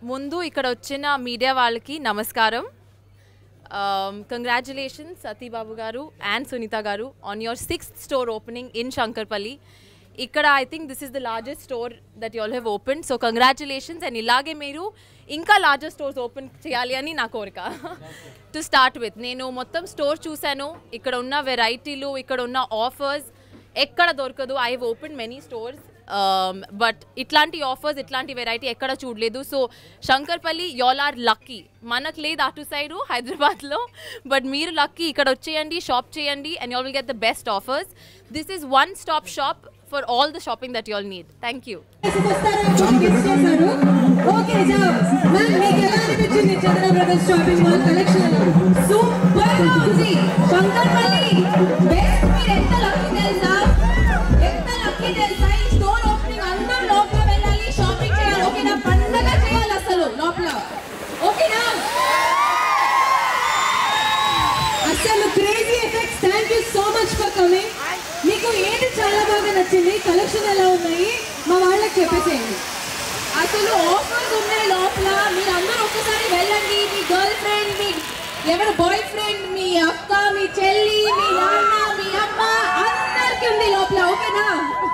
ముందు ఇక్కడ వచ్చిన మీడియా వాళ్ళకి నమస్కారం కంగ్రాచులేషన్స్ సతీబాబు గారు అండ్ సునీత గారు on your sixth store opening in Shankarpally ఇక్కడ I think this is the largest store that you'll have open so congratulations and ఇలాగే మీరు ఇంకా లార్జెస్ట్ స్టోర్స్ ఓపెన్ చేయాలి అని నా కోరిక టు స్టార్ట్ విత్ నేను మొత్తం స్టోర్ చూశాను ఇక్కడ ఉన్న వెరైటీలు ఇక్కడ ఉన్న ఆఫర్స్ ఎక్కడ దొరకదు I have open many stores but ఇట్లాంటి ఆఫర్స్ ఇట్లాంటి వెరైటీ ఎక్కడ చూడలేదు so Shankarpally y'all are lucky మనకు లేదు అటు సైడు హైదరాబాద్లో బట్ మీరు లక్కీ ఇక్కడ వచ్చేయండి షాప్ చేయండి and y'all will get the best offers this is one stop shop for all the shopping that y'all need thank you చేశారు ఓకే జాబ్ మ్యామ్ మీకు ఎలా అనిపించింది Chandra brothers shopping mall collection super గా ఉంది Shankarpally best మీరు ఎంత lucky తెలుసా ఎంత లక్కీ తెలుసా ఈ స్టోర్ ఓపెనింగ్ అందరం లోపల వెళ్ళాలి షాపింగ్ చేయాలి ఓకేనా పండగ చేయాలి అసలు లోపల ఓకేనా అసలు crazy effects thank you so much for coming మీకు ఏది చాలా బాగా నచ్చింది కలెక్షన్ ఎలా ఉన్నాయి మా వాళ్ళకి చెప్పేసేయండి అసలు ఆఫర్స్ ఉన్నాయి లోపల మీరు అందరూ ఒక్కసారి వెళ్ళండి మీ గర్ల్ ఫ్రెండ్ మీ ఎవరు బాయ్ ఫ్రెండ్ మీ అక్క మీ చెల్లి మీ నాన్న మీ అమ్మ అందరికి ఉంది లోపల ఓకేనా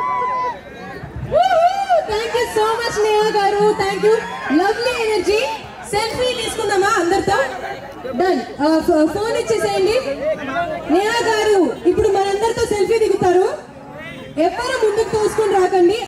thank you so much Neha గారు thank you lovely energy selfie తీసుకుందామా అందరితో డన్ ఫోన్ ఇచ్చేసేయండి నేహా గారు ఇప్పుడు మనందరితో సెల్ఫీ దిగుతారు ఎవ్వరు ముందుకు తోసుకొని రాకండి